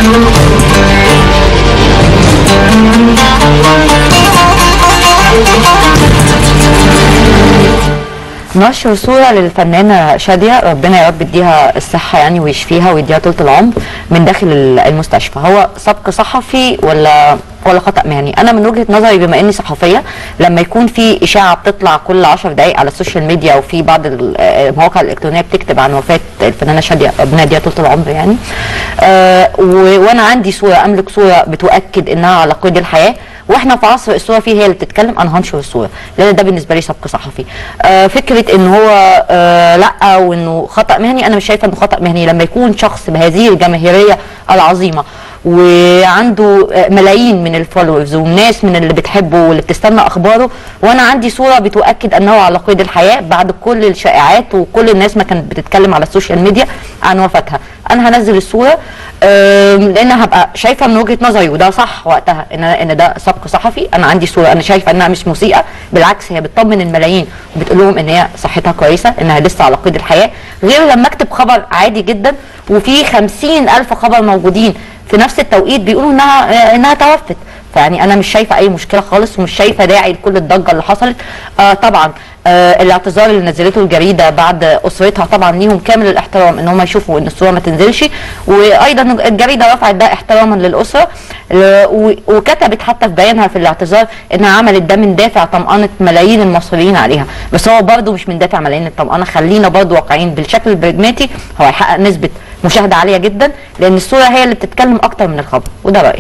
نشر صورة للفنانة شادية ربنا يا رب يديها الصحة يعني ويشفيها ويديها طولة العمر من داخل ال- المستشفى هو سبق صحفي ولا ولا خطأ مهني أنا من وجهة نظري بما إني صحفية لما يكون في إشاعة بتطلع كل 10 دقايق على السوشيال ميديا وفي بعض ال- المواقع الإلكترونية بتكتب عن وفاة الفنانة شادية ربنا يديها طولة العمر يعني آه و- وأنا عندي صورة أملك صورة بتؤكد إنها على قيد الحياة واحنا في عصر الصوره فيه هي اللي بتتكلم انا هنشر الصوره لان ده بالنسبه لي سبق صحفي آه فكره ان هو آه لا وانه خطا مهني انا مش شايفه انه خطا مهني لما يكون شخص بهذه الجماهيريه العظيمه وعنده آه، ملايين من الفولورز والناس من اللي بتحبه واللي بتستنى اخباره وانا عندي صوره بتؤكد انه على قيد الحياه بعد كل الشائعات وكل الناس ما كانت بتتكلم على السوشيال ميديا عن وفاتها انا هنزل الصوره آم، لان هبقى شايفه من وجهه نظري وده صح وقتها ان ان ده سبق صحفي انا عندي صوره انا شايفه انها مش مسيئه بالعكس هي بتطمن الملايين وبتقول لهم ان هي صحتها كويسه انها لسه على قيد الحياه غير لما اكتب خبر عادي جدا وفي خمسين الف خبر موجودين في نفس التوقيت بيقولوا انها آه، انها توفت فيعني انا مش شايفه اي مشكله خالص ومش شايفه داعي لكل الضجه اللي حصلت آه طبعا آه الاعتذار اللي نزلته الجريده بعد اسرتها طبعا ليهم كامل الاحترام ان هم يشوفوا ان الصوره ما تنزلش وايضا الجريده رفعت ده احتراما للاسره ل- و- وكتبت حتى في بيانها في الاعتذار انها عملت ده من دافع طمانه ملايين المصريين عليها بس هو برضه مش من دافع ملايين الطمانه خلينا برضه واقعيين بالشكل البرجماتي هو هيحقق نسبه مشاهده عاليه جدا لان الصوره هي اللي بتتكلم اكتر من الخبر وده رايي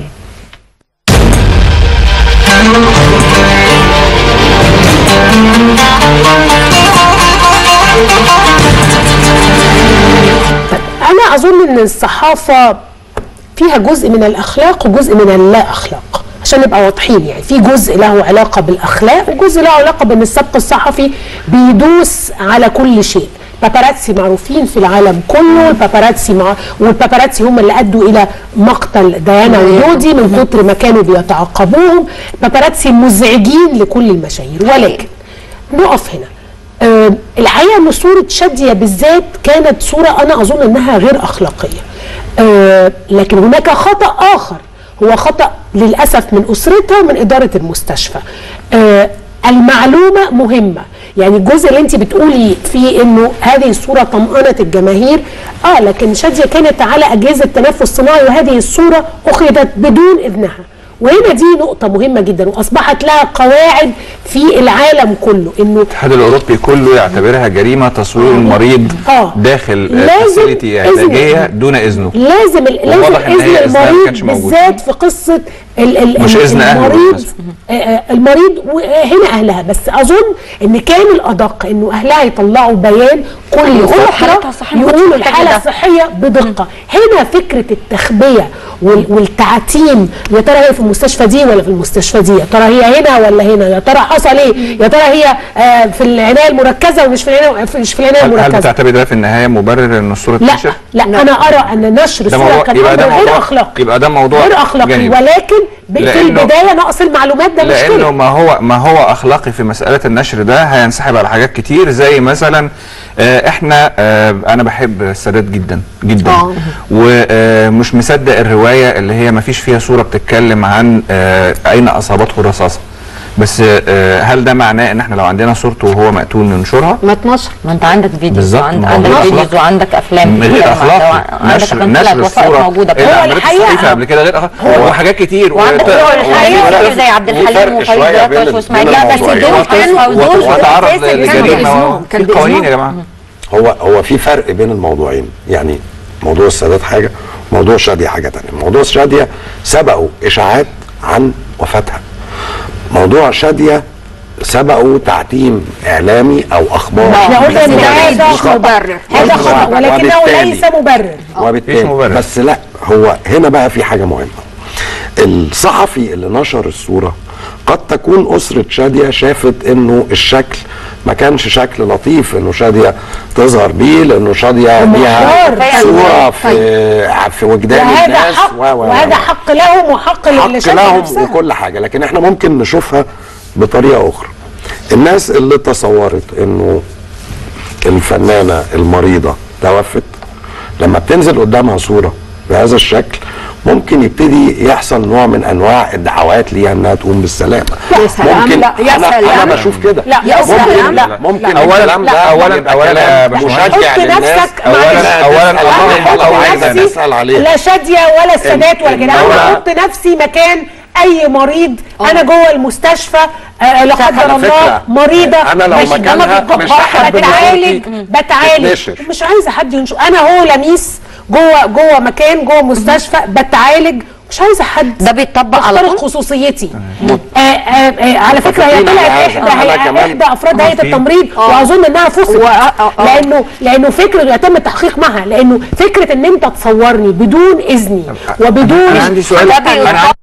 انا اظن ان الصحافه فيها جزء من الاخلاق وجزء من اللا اخلاق عشان نبقى واضحين يعني في جزء له علاقه بالاخلاق وجزء له علاقه بان السبق الصحفي بيدوس على كل شيء باباراتسي معروفين في العالم كله الباباراتسي مع والباباراتسي هم اللي ادوا الى مقتل ديانا ودودي من كتر ما كانوا بيتعاقبوهم باباراتسي مزعجين لكل المشاهير ولكن نقف هنا آه، الحقيقه ان صوره شاديه بالذات كانت صوره انا اظن انها غير اخلاقيه آه، لكن هناك خطا اخر هو خطا للاسف من اسرتها ومن اداره المستشفى آه، المعلومه مهمه يعني الجزء اللي انت بتقولي فيه انه هذه الصوره طمأنت الجماهير اه لكن شاديه كانت على اجهزه تنفس صناعي وهذه الصوره اخذت بدون اذنها وهنا دي نقطة مهمة جدا وأصبحت لها قواعد في العالم كله إنه الاتحاد الاوروبي كله يعتبرها جريمه تصوير المريض آه. داخل لازم فاسيلتي إذن. علاجيه دون اذنه لازم ال- لازم وواضح إن هي إذن إذنها ما المريض كانش موجود. بالذات في قصة ال ال مش ال- إذن أهله المريض بالمناسبة. آه، آه، المريض وهنا أهلها بس أظن إن كان الأدق إنه أهلها يطلعوا بيان كل بالظبط، حالتها أسرة الصحية ما كانتش يقولوا محتاجة الحالة ده. الصحية بدقة هنا فكرة التخبية وال- والتعتيم يا ترى هي في المستشفى دي ولا في المستشفى دي يا ترى هي هنا ولا هنا يا ترى حصل ايه يا ترى هي آه، في العناية المركزة ومش في العناية مش في العناية هل, هل المركزة بتعتبر ده في النهايه مبرر ان الصوره لا تنشر؟ لا انا ارى ان نشر ده الصوره موضوع كان يبقى ده امر غير موضوع اخلاقي يبقى ده موضوع غير اخلاقي جانبي. ولكن ب- في لأنه- البدايه نقص المعلومات ده لانه مشكله ما هو ما هو اخلاقي في مساله النشر ده هينسحب على حاجات كتير زي مثلا آه، احنا آه، انا بحب السادات جدا جدا آه. ومش مصدق الروايه اللي هي ما فيش فيها صوره بتتكلم عن آه، اين اصابته الرصاصه بس آه، هل ده معناه ان احنا لو عندنا صورته وهو مقتول ننشرها؟ ما اتنشر ما انت عندك فيديوز بالظبط، وعند- ما هو عندك غير فيديوز أخلاقي. وعندك افلام غير كتير، اخلاقي عندك نشر أمثلة نشر وثائق الصوره موجوده اللي هو عملته الحقيقة- الصحيفه قبل كده غير اخلاقي وحاجات كتير وعندك وت- صور الحقيقه وفرق- كتير زي عبد الحليم وفرق وفايز شوية بين دافش ال- واسماعيل بين لا بس الموضوعين. دول كانوا دول وتعرض أساساً كانوا لجريمه باسمهم. كان في قوانين يا باسمهم. جماعه هو هو في فرق بين الموضوعين يعني موضوع السادات حاجه موضوع شاديه حاجه تانية موضوع شاديه سبقوا اشاعات عن وفاتها موضوع شاديه سبقوا تعتيم اعلامي او اخبار احنا قلنا ان بس هذا مش خطأ. مبرر. هذا مش خطا خطأ. ولكنه وبالتالي- ليس مبرر وبالتالي مفيش مبرر. بس لا هو هنا بقى في حاجه مهمه الصحفي اللي نشر الصوره قد تكون اسره شاديه شافت انه الشكل ما كانش شكل لطيف انه شاديه تظهر بيه لانه شاديه ليها محور. صوره في في وجدان وهذا الناس حق و- و- و- وهذا حق لهم وحق حق للشركه لهم نفسها وكل حاجه لكن احنا ممكن نشوفها بطريقه اخرى الناس اللي تصورت انه الفنانه المريضه توفت لما بتنزل قدامها صوره بهذا الشكل ممكن يبتدي يحصل نوع من انواع الدعوات ليها انها تقوم بالسلامه يا سلام، ممكن لا، يا انا سلام. انا بشوف كده لا، يا ممكن سلام. لا لا، ممكن لا. الكلام أولاً- ده أولاً- يبقى أولاً كلام يا باشمهندس. مشجع حط للناس نفسك أولاً- أولاً تسأل الله عليها الله لو عايز عايزة نفسي تسأل عليها لا شاديه ولا السادات ولا كده انا الدولة- احط نفسي مكان اي مريض انا جوه المستشفى آه لا قدر على الله فكرة، مريضه أنا لو ماشي، مكانها إنما مش بالجبار هحب بتعالج مراتي بتعالج تتنشر. مش عايزه حد ينشر انا هو لميس جوه جوه مكان جوه مستشفى بتعالج مش عايزه حد ده بيتطبق على يخترق طول خصوصيتي آه آه آه على فكره هي متفقين طلعت على هذا. احدى أنا هي كمان احدى افراد هيئه متفقين. التمريض واظن انها فصلت و- آه، آه. لانه لانه فكره يتم التحقيق معها لانه فكره ان انت تصورني بدون اذني وبدون انا عندي سؤال ده انا بيطبق عندي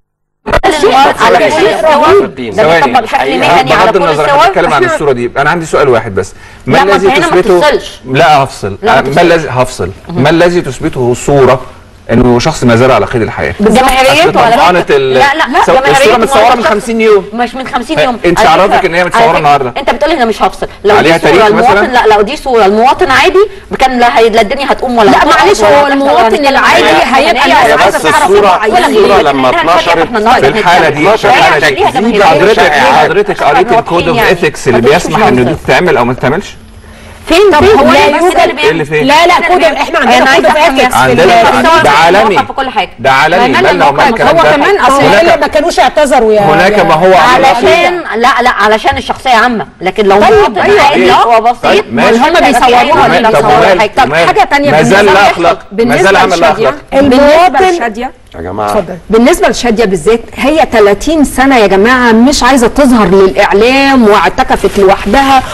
على كل شيء السواد رهيب. ده بيطبق ثواني بشكل مهني على بغض كل النظر احنا بنتكلم عن السواد الصوره دي انا عندي سؤال واحد بس ما لا، ما الذي أنت هنا ما تثبته تفصلش. لا هفصل لا، ما ما تفصلش. الذي هفصل ما الذي تثبته الصوره انه شخص ما زال على قيد الحياه جماهيريته ولا طبعا ال- لا لا لا سو- الصوره جماهيريته متصوره ولا من شخص- 50 يوم مش من 50 يوم انت على عرفك فكرة- ان هي على متصورة فكرة النهاردة. انت بتقولي انا مش هفصل لو عليها دي صوره تاريخ المواطن مثلاً؟ لا لو دي صوره المواطن عادي كان لا هي- لا الدنيا هتقوم ولا لا هتقف معلش ولا هو هتحصل المواطن ولا هنتكلم العادي عن هيبقى هي الناس بس عايزه تعرف الصورة- هم عايزين الصورة ايه لما اتنشرت في الحالة دي في الحالة دي دي دي حضرتك شائعات. حضرتك قريت الكود اوف اثكس اللي بيسمح انه دي تتعمل او ما تتعملش فين فين هو لا اللي بس يوجد ده إيه اللي فين؟ لا لا كود احنا عندنا كود اوف اثكس عندنا ده عالمي في كل حاجه ده عالمي ما مالنا ومال الكلام هو ده كمان أصل هناك- الا ما كانوش اعتذروا يا هناك يا- ما هو علشان لا لا علشان الشخصيه عامه لكن لو مواطن أيوة، عادي أيوة. وبسيط طيب، ماشي. مش هم هيبقى بيصوروها فيه ولا أي طب بيصوروا ومال حاجة. طب ومال؟ حاجه تانية ما زال بالنسبة لا لشادية- اخلاق ما بالنسبة زال عمل لا لشادية- اخلاق بالنسبه المواطن- لشاديه يا جماعه اتفضل بالنسبه لشاديه بالذات هي 30 سنه يا جماعه مش عايزه تظهر للاعلام واعتكفت لوحدها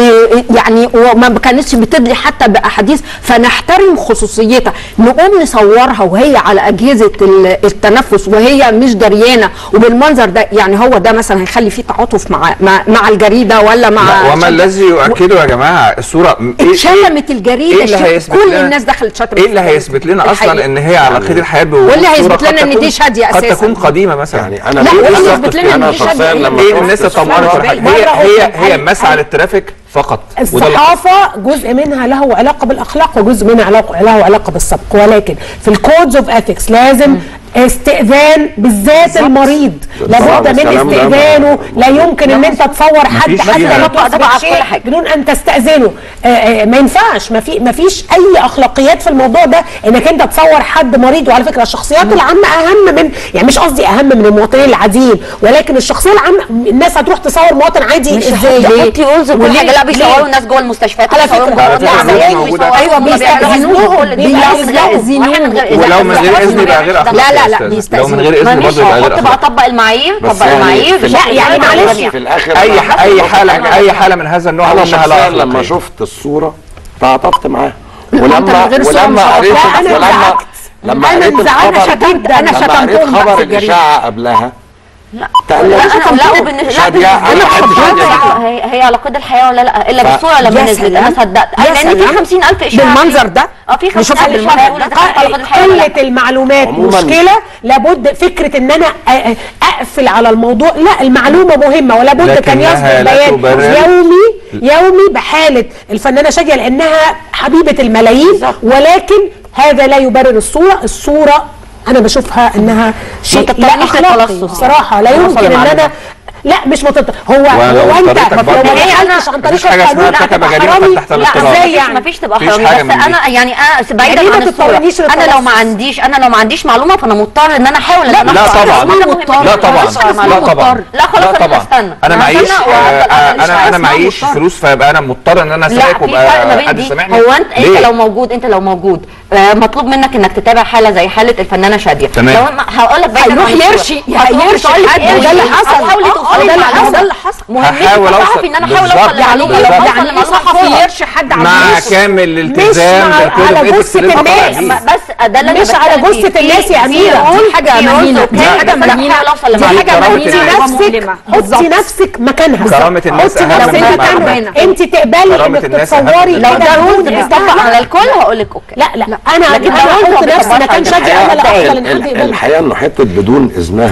ويعني وما كانتش بتدري حتى باحاديث فنحترم خصوصيتها نقوم نصورها وهي على اجهزه ال- التنفس وهي مش دريانه وبالمنظر ده يعني هو ده مثلا هيخلي فيه تعاطف مع مع, مع الجريده ولا مع لا، وما شادية؟ الذي يؤكده يا جماعه الصوره م- إيه- اتشتمت الجريده إيه اللي الشت- هيثبت كل لنا- الناس دخلت شتمت ايه اللي الجريدة. هيثبت لنا الحقيقة. اصلا ان هي على قيد الحياه بوجود واللي صورة هيثبت قد لنا إن تكون- دي شادية قد أساساً. تكون قديمه مثلا يعني انا لا، ليه واللي بالظبط يثبت لنا إن انا دي شخصيا شادية. لما ايه شفت الناس الصورة- طمأنت ولا حاجه مرة هي هي أخرى. هي مسعى للترافيك فقط وده اللي حصل. الصحافه جزء منها له علاقه بالاخلاق وجزء منها علاقه له علاقه بالسبق ولكن في الكودز اوف اثكس لازم استئذان بالذات المريض لابد من الكلام ده استئذانه لا يمكن ان انت تصور حد مفيش حتى فيها. لو طبعا تثبت طبعا شيء كل حاجة. بدون ان تستاذنه آه، آه، ما ينفعش ما في ما فيش اي اخلاقيات في الموضوع ده انك انت تصور حد مريض وعلى فكره الشخصيات العامه اهم من يعني مش قصدي اهم من المواطنين العاديين ولكن الشخصيه العامه الناس هتروح تصور مواطن عادي مش ازاي حطي رولز وكل وليه؟ حاجه لا ليه؟ بيصوروا الناس جوه المستشفيات على بيصوروا فكرة- جوه على فكرة العمليات الناس موجودة. بيصوروا- أيوة، بيستأذنوه بيستأذنوه. بيستأذنوه ولو من غير اذن يبقى غير اخلاقي لا، لا، يا لا، أستاذ. بيستأذن. لو من غير اذن ماشي برضه يبقى غير حط بقى اخلاقي طبق المعايير بس طبق يعني المعايير في بشكل لا، يعني غير معلش، جميع. في الاخر اي أنا- اي حاله اي حاله من هذا النوع انا قلنا لا شخصيا لما أخلاقية. شفت الصوره تعاطفت معاها من ولما غير صورة مش ولما عارفة. قريت لا، أنا ولما انزعجت. لما أنا قريت انزعجت الخبر شديد. أنا لما قريت شتمتهم بقى خبر في الجريدة. الاشاعه قبلها لا تقلقت. لا انا لا وبالنسبه لا شادية، بالنسبة أنا لي بحب لا، شادية. هي هي على قيد الحياه ولا لا الا ف- بالصوره لما يا نزلت انا سلام. صدقت يا لان في سلام. 50000 اشاعه بالمنظر ده؟ اه في نشوفها 50000 بالمنظر اشاعه يقول ده. لك على قيد الحياه ولا لا. قله المعلومات عموماً- مشكله لابد فكره ان انا أ- أ- اقفل على الموضوع لا المعلومه مهمه ولا بد كان لكنها يصدر لا بيان تبرر. يومي يومي بحاله الفنانه شاديه لانها حبيبه الملايين ولكن هذا لا يبرر الصوره الصوره انا بشوفها انها شيء لا تضطرنيش اخلاقي للتلصص. بصراحه لا توصل يمكن ان المعلومة. انا لا مش متط... هو ولو هو انت اضطريتك لو برضه. ما هي أنا- دخلتش عن طريق مفيش حاجة اسمها القانون ارتكب هتبقى جريمة حرامي. تحت لا الاضطرار. ازاي مفيش- يعني مفيش تبقى مفيش حرامي حاجة بس من دي. انا يعني انا بعيدا يعني عن ما الصوره تضطرنيش انا لو ما للتلصص. عنديش انا لو ما عنديش معلومه فانا مضطر ان انا احاول ان انا لا أحصل طبعا معلومة مهمة. لا طبعا مفيش حاجة اسمها لا مضطر. طبعا لا خلاص لا انا طبعا هستنى انا معيش هستنى آه، وهفضل آه، أنا مش انا حاجة انا اسمها معيش مضطر. فلوس فيبقى انا مضطر ان انا لا اسرقك في وابقى فرق ما بين حد دي سامعني هو انت انت ليه؟ لو موجود انت لو موجود آه، مطلوب منك انك تتابع حاله زي حاله الفنانه شاديه تمام. لو ما- هقول لك بعيدا هيروح عن الصورة. يرشي- هتروح هيرشي تقول لي حد، ارشي. وده اللي حصل. هتحاولي آه، توصلي آه، ده اللي لمعلومة. حصل. ده اللي حصل. مهمتي هحاول كصحفي أوصل- ان انا احاول بالظبط. اوصل لمعلومه يعني لو يعني اوصل ايه لمعلومه صحفي خلاص. يرشي حد على مع الناس؟ كامل الالتزام مع- بالكود على اوف جثة اللي انت الناس. طالع بيه. ما- بس ده اللي انا مش على بتكلم جثة فيه. الناس يا في- أميرة. في دي حاجة rules مهينة. وكده، دي بس حاجة أنا مهينة. بحاول اوصل دي لمعلومه حاجة كرامة مهينة. الناس. نفسك مؤلمة. حطي بالظبط. نفسك مكانها كرامة الناس حطي أهم نفسك من مكانها المعلومات. انت تقبلي كرامة انك الناس أهم تتصوري من لو ده بدون رولز إذن. بيطبق على الكل هقول لك اوكي لا لا انا لكن انا ده رولز احط ما نفسي بيطبقش مكان على شاديه انا لا الحياة. افضل ان ال- حد ال- يقبلها الحقيقه انه حته بدون اذنها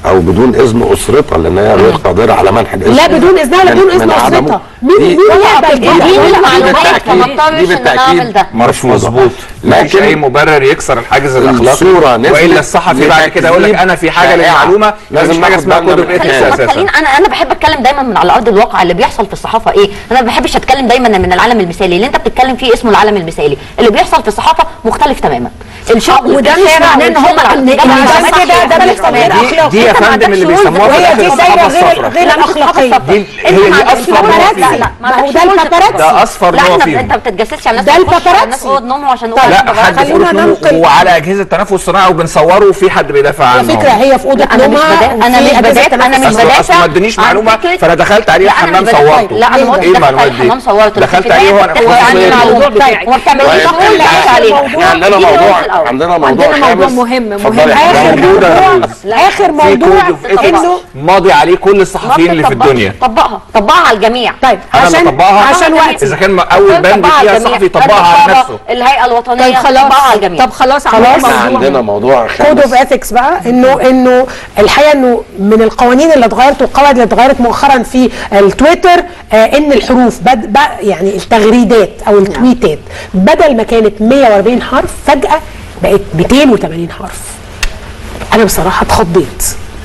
او بدون اذن اسرتها لان هي غير قادره على منح الاسم لا بدون اذنها لا من- بدون اذن من عدمه. اسرتها مين دي- مين يقبل دي كده؟ دي مين المعلومات بالتأكيد- فما دي اضطرش ان انا اعمل ده مش مظبوط مفيش لكن اي مبرر يكسر الحاجز الاخلاقي الصورة نزلت والا الصحفي بعد كده يقول لك انا في حاجه شائعة. للمعلومه لازم لازم حاجه ناخد اسمها بالنا كود من اوف خلينا اساسا خلينا انا انا بحب اتكلم دايما من على ارض الواقع اللي بيحصل في الصحافه ايه انا ما بحبش اتكلم دايما من العالم المثالي اللي انت بتتكلم فيه اسمه العالم المثالي اللي بيحصل في الصحافه مختلف تماما الشغل وده في مش الشارع معناه ان هم والشغل على ان الجامعة إن والجامعة ده كده ده مختلف غير تماماً. اخلاقي دي يا أنت ما فندم عندكش اللي رول بيسموها في وهي الآخر دي الصحافة دايره غير الصفراء. غير لا، مش الاخلاقيه الصحافة دي الصفراء. هي انت دي ما عندكش أصفر رول. نوع لا فيهم. لا ما ده هو عندكش ده رول في الباباراتسي. الصحافة. ده أصفر لا نوع احنا فيهم. انت ما بتتجسسش على الناس ده بتخش على الباباراتسي. الناس اوض نوم عشان طيب. لا حد في خلونا اوضه ننقل. نومه وعلى اجهزه التنفس الصناعي وبنصوره وفي حد بيدافع على عنه فكره هي في اوضه لا، أنا مش نومها بدافع- أنا وفي مش أجهزة بدافع- أنا تنفس مش اصل بدافع اصل ما ادانيش عن معلومه فكرة- فانا دخلت عليه لا، أنا الحمام مش بدافع. صورته لا انا ما قلتش ايه دخلت المعلومات على الحمام دي صورته دخلت عليه وانا هو عن خصوصية. الموضوع بتاعي وما بتعمليش طيب، رول إحنا- لأي عليه احنا عندنا دي موضوع نقطة الأول. عندنا موضوع عندنا موضوع خامس. مهم- اتفضلي مهم. يا اخر فندم. موجودة. موضوع اخر في موضوع كود اوف انه ايثكس ماضي عليه كل الصحفيين اللي في طبقها- الدنيا طبقها طبقها على الجميع طيب انا اللي عشان اطبقها عشان وقتي اذا كان اول بند طبقها على فيها الجميع. صحفي يطبقها على الرقابة، نفسه الهيئه الوطنيه طيب طبقها على خلاص الجميع طب خلاص خلاص. احنا عندنا عندنا موضوع كود اوف خامس اثكس بقى انه انه الحقيقه انه من القوانين اللي اتغيرت والقواعد اللي اتغيرت مؤخرا في التويتر آه ان الحروف بد بق- يعني التغريدات او التويتات بدل ما كانت 140 حرف فجاه بقت 280 حرف انا بصراحه اتخضيت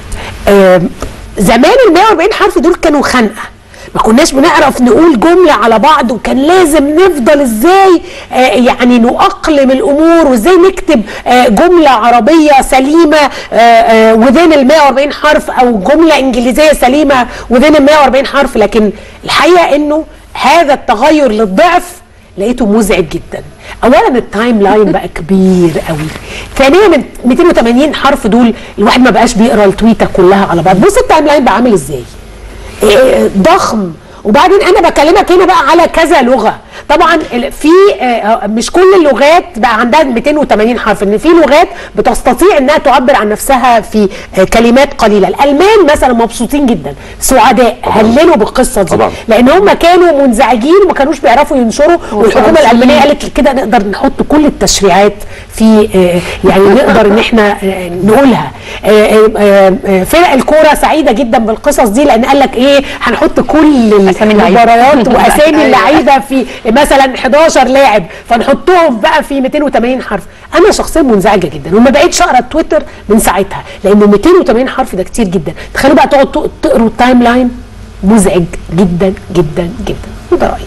آم، زمان ال 140 حرف دول كانوا خنقه ما كناش بنعرف نقول جملة على بعض وكان لازم نفضل ازاي آه يعني نؤقلم الامور وازاي نكتب آه جملة عربية سليمة آه آه وذين ال 140 حرف او جملة انجليزية سليمة وذين ال 140 حرف لكن الحقيقة انه هذا التغير للضعف لقيته مزعج جدا اولا التايم لاين بقى كبير قوي ثانيا ال 280 حرف دول الواحد ما بقاش بيقرا التويته كلها على بعض بص التايم لاين بقى عامل ازاي إيه، ضخم وبعدين انا بكلمك هنا بقى على كذا لغه طبعا ال- في آه، مش كل اللغات بقى عندها 280 حرف ان في لغات بتستطيع انها تعبر عن نفسها في آه، كلمات قليله الالمان مثلا مبسوطين جدا سعداء هللوا بالقصه دي طبعا. لان هم كانوا منزعجين وما كانوش بيعرفوا ينشروا والحكومه الالمانيه قالت كده نقدر نحط كل التشريعات في آه، يعني نقدر ان احنا آه، نقولها آه، آه، آه، فرق الكوره سعيده جدا بالقصص دي لان قال لك ايه هنحط كل أسامي اللعيبة. المباريات واسامي أيوة. اللعيبه في مثلا 11 لاعب فنحطهم بقى في 280 حرف انا شخصيا منزعجه جدا وما بقتش اقرا تويتر من ساعتها لانه 280 حرف ده كتير جدا تخيلوا بقى تقعد تق- تقروا التايم لاين مزعج جدا جدا جدا وده رايي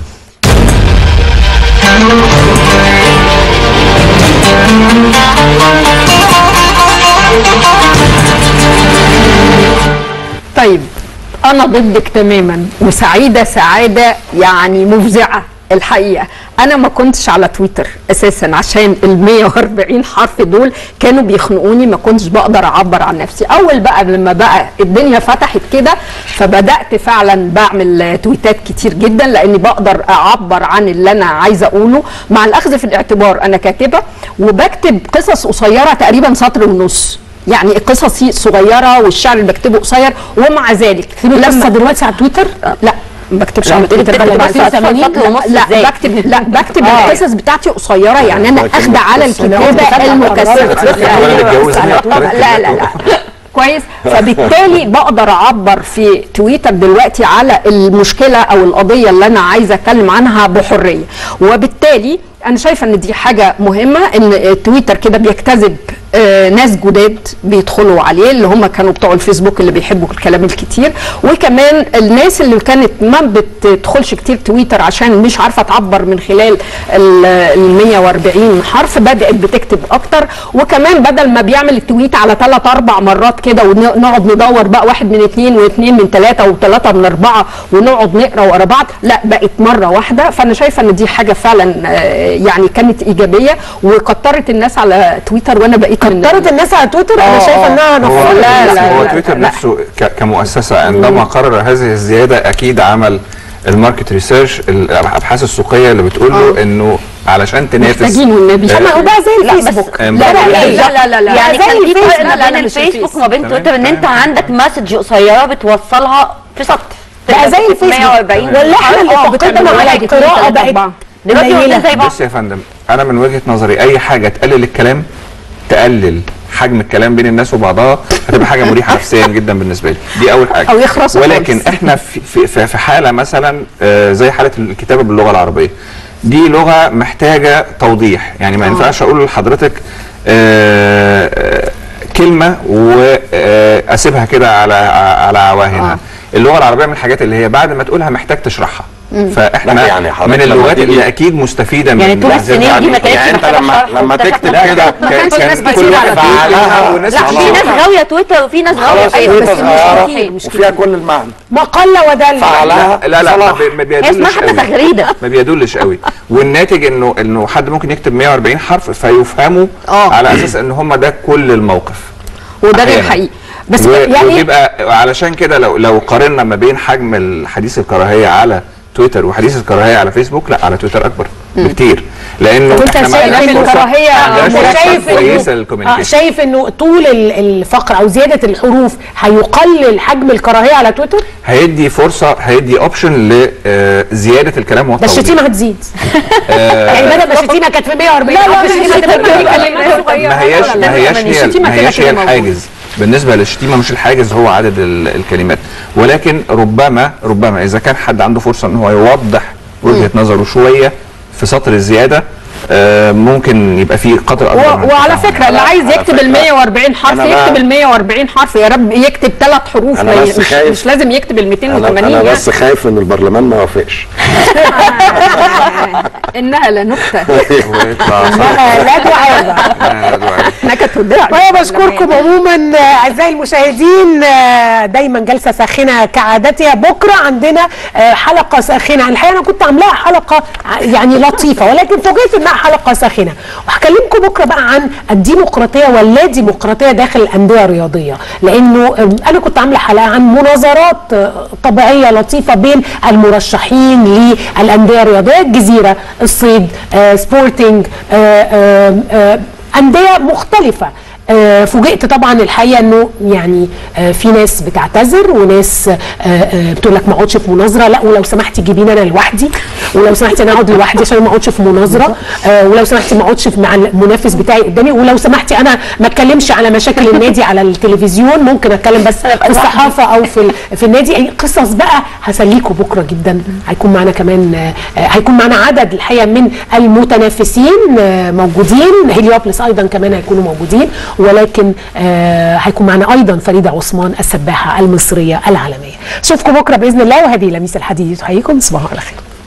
طيب انا ضدك تماما وسعيده سعاده يعني مفزعه الحقيقه انا ما كنتش على تويتر اساسا عشان ال 140 حرف دول كانوا بيخنقوني ما كنتش بقدر اعبر عن نفسي اول بقى لما بقى الدنيا فتحت كده فبدات فعلا بعمل تويتات كتير جدا لاني بقدر اعبر عن اللي انا عايزه اقوله مع الاخذ في الاعتبار انا كاتبه وبكتب قصص قصيره تقريبا سطر ونص يعني قصصي صغيره والشعر اللي بكتبه قصير ومع ذلك لسه دلوقتي على تويتر لا ما بكتبش لا، على بتكتب تويتر بقى بكتب سطر- على سطر ونص لا إزاي؟ بكتب لا بكتب آه. القصص بتاعتي قصيره يعني انا لكن اخده على القصة الكتابه المكثفه الولد اتجوز لا ليه؟ لا لا لا كويس فبالتالي بقدر اعبر في تويتر دلوقتي على المشكله او القضيه اللي انا عايزه اتكلم عنها بحريه وبالتالي انا شايفه ان دي حاجه مهمه ان تويتر كده بيجتذب آه، ناس جداد بيدخلوا عليه اللي هم كانوا بتوع الفيسبوك اللي بيحبوا الكلام الكتير وكمان الناس اللي كانت ما بتدخلش كتير تويتر عشان مش عارفه تعبر من خلال ال 140 حرف بدات بتكتب اكتر وكمان بدل ما بيعمل التويت على ثلاث اربع مرات كده ونقعد ندور بقى واحد من اثنين واثنين من ثلاثه وثلاثه من اربعه ونقعد نقرا ورا بعض لا بقت مره واحده فانا شايفه ان دي حاجه فعلا آه، يعني كانت ايجابيه وكترت الناس على تويتر وانا بقيت من كترت الناس على تويتر انا آه، شايفه آه. انها هو نفضت لا، لا، هو لا، تويتر لا. نفسه ك- كمؤسسه عندما قرر هذه الزياده اكيد عمل الماركت ريسيرش الابحاث السوقيه اللي بتقول له انه علشان تنافس محتاجين والنبي. آه، ما هو بقى زي لا، بس- الفيسبوك لا، لا لا، لا لا، لا، لا، لا. يعني زي كان في الفيسبوك. فرق ما لا، لا، بين مش الفيسبوك الفيس. وما بين تمام، تويتر ان انت تمام. عندك مسج قصيره بتوصلها في سطر بقى زي الفيسبوك 140 ولا احنا اللي آه، فقدنا بتعمل على واحد، اتنين، القراءه تلاتة، بقت أربعة. دلوقتي قليلة. واخدين زي بعض بص يا فندم انا من وجهه نظري اي حاجه تقلل الكلام تقلل حجم الكلام بين الناس وبعضها هتبقى حاجه مريحه نفسيا جدا بالنسبه لي دي اول حاجه أو يخرسوا ولكن خالص. احنا في في, في في حاله مثلا آه، زي حاله الكتابه باللغه العربيه دي لغه محتاجه توضيح يعني ما ينفعش اقول لحضرتك آه، آه، كلمه واسيبها كده على على عواهنها اللغه العربيه من الحاجات اللي هي بعد ما تقولها محتاج تشرحها فاحنا لا، يعني حضرتك من لما اللغات تيجي- اللي اكيد مستفيده يعني من طول من- السنين دي ما كانتش يعني انت محتاجة لما شرح لما واكتشفنا تكتب لا، كده ما كانش كان ناس كل كتير واحد على فعلها فكرة. وناس لا خلاص. في ناس غاويه تويتر وفي ناس غاويه خلاص أيوة، تويتر بس صغيرة كتير، مش وفيها كل المعنى ما قل ودل فعلها لا لا ما صلاح. بي- ما هي بيدلش اسمها حتى قوي تغريده ما بيدلش قوي والناتج انه انه حد ممكن يكتب 140 حرف فيفهموا آه. على اساس ان هم ده كل الموقف وده غير أحياناً. حقيقي بس و- يعني وبيبقى علشان كده لو لو قارنا ما بين حجم الحديث الكراهيه على تويتر وحديث الكراهيه على فيسبوك لا على تويتر اكبر بكتير لانه طب انت احنا ما شايف عندناش انه فرصة- الكراهية ما عندناش انت فرصة شايف كويسه انه آه للكوميونيكيشن شايف انه طول ال- الفقره او زياده الحروف هيقلل حجم الكراهيه على تويتر هيدي فرصه هيدي اوبشن لزياده الكلام ده والتوضيح الشتيمه هتزيد يعني بدل ما الشتيمه كانت في 140 لا، لا، حرف، الشتيمه الشتيمة هتبقى بتبقى كلمات صغيرة. ما هياش لا، لا، ما لا، هياش لا، هي الشتيمة ما كده هياش كده هي موجودة. الحاجز بالنسبه للشتيمه مش الحاجز هو عدد ال- الكلمات ولكن ربما ربما اذا كان حد عنده فرصه ان هو يوضح وجهه نظره شويه في سطر الزياده آه، ممكن يبقى فيه قدر اكبر من و- وعلى التفاهم. فكره اللي على- عايز على يكتب فكرة ال 140 حرف أنا بقى- يكتب ال 140 حرف يا رب يكتب ثلاث حروف أنا ما ي- بس مش, خايف. مش لازم يكتب ال انا 280 انا يعني. بس خايف ان البرلمان ما يوافقش انها لنكته ويطلع صح. آه، لا دعاء لا، لا، دعاء. نكت وداع وانا بشكركم عموما آه، اعزائي المشاهدين آه، دايما جلسه ساخنه كعادتها بكره عندنا آه، حلقه ساخنه الحقيقه انا كنت عاملاها حلقه ع- يعني لطيفه ولكن فوجئت انها حلقه ساخنه وهكلمكم بكره بقى عن الديمقراطيه واللا ديمقراطيه داخل الانديه الرياضيه لانه آم، انا كنت عامله حلقه عن مناظرات آه، طبيعيه لطيفه بين المرشحين للانديه الرياضيه الجزيره الصيد آه، سبورتنج آه، آه، آه، انديه مختلفه آه، فوجئت طبعا الحقيقه انه يعني آه، في ناس بتعتذر وناس آه، آه، بتقول لك ما اقعدش في مناظره لا ولو سمحتي جيبيني انا لوحدي ولو سمحتي انا اقعد لوحدي عشان ما اقعدش في مناظره آه، ولو سمحتي ما اقعدش في- مع المنافس بتاعي قدامي ولو سمحتي انا ما اتكلمش على مشاكل النادي على التلفزيون ممكن اتكلم بس في الصحافه او في ال- في النادي أي قصص بقى هسليكوا بكره جدا هيكون معانا كمان آه، آه، هيكون معانا عدد الحقيقه من المتنافسين آه، موجودين هيليوبلس ايضا كمان هيكونوا موجودين ولكن آه، هيكون معانا ايضا فريده عثمان السباحه المصريه العالميه اشوفكم بكره باذن الله وهذه لميس الحديث تحييكم تصبحوا على خير